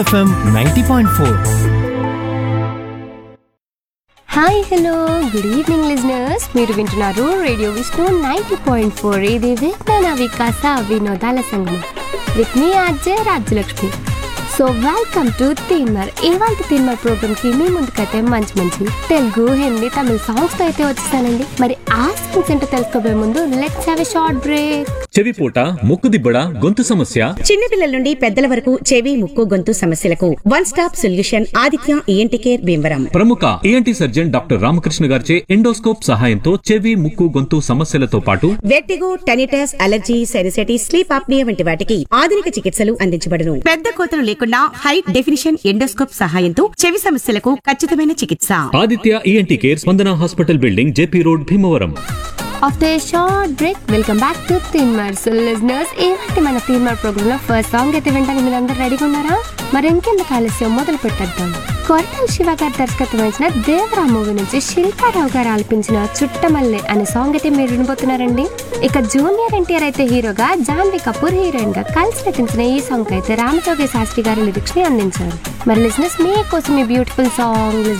FM ninety point four hi hello good evening listeners మీరు వింటున్నారు radio Vishnu ninety point four ఇది విజ్ఞాన వికాస వినోదాల సంఘం విత్ మీ RJ Rajyalakshmi so welcome to Teenmaar ఇవాళ తీన్మర్ ప్రోగ్రామ్ కి మీ ముందుకైతే మంచి మంచి తెలుగు హిందీ తమిళ సాంగ్స్ తో అయితే వచ్చేసానండి మరి ఆ సాంగ్స్ ఏంటో తెలుసుకోబోయే ముందు let's have a short break చెవిపూట ముక్కుదిబ్బడ గొంతు సమస్య చిన్నపిల్లల నుండి పెద్దల వరకు చెవి ముక్కు గొంతు సమస్యలకు one stop solution Aditya ENT care Bhimavaram ప్రముఖ ఏఎన్టీ సర్జన్ డాక్టర్ రామకృష్ణ గారిచే ఎండోస్కోప్ సహాయంతో చెవి ముక్కు గొంతు సమస్యలతో పాటు vertigo tinnitus allergy sinusitis sleep apnoea వంటి వాటికి ఆధునిక చికిత్సలు అందించబడును పెద్ద కోతలు లేకుండా హై డెఫినిషన్ ఎండోస్కోప్ సహాయంతో చెవి సమస్యలకు ఖచ్చితమైన చికిత్స Aditya ENT care Spandana hospital building JP road Bhimavaram after short break welcome back to Teenmaar so listeners ఏంటంటే మన తీన్మర్ ప్రోగ్రామ్ లో ఫస్ట్ సాంగ్ అయితే వింటాను మీరు అందరూ రెడీగా ఉన్నారా మరి ఇంకెందుకు ఆలస్యం మొదలు పెట్టేద్దాం కొరటాల శివ గారి దర్శకత్వం వహించిన దేవరా మూవీ నుంచి శిల్పారావు గారు ఆలపించిన చుట్టమల్లె అనే సాంగ్ అయితే మీరు వినబోతున్నారండి ఇక జూనియర్ ఎన్టీఆర్ అయితే హీరోగా జాన్వీ కపూర్ హీరోయిన్ గా కలిసి నటించిన ఈ సాంగ్ అయితే రామజోగి శాస్త్రి గారు లిరిక్స్ ని అందించారు మరి లిజనర్స్ మీకోసం ఈ బ్యూటిఫుల్ సాంగ్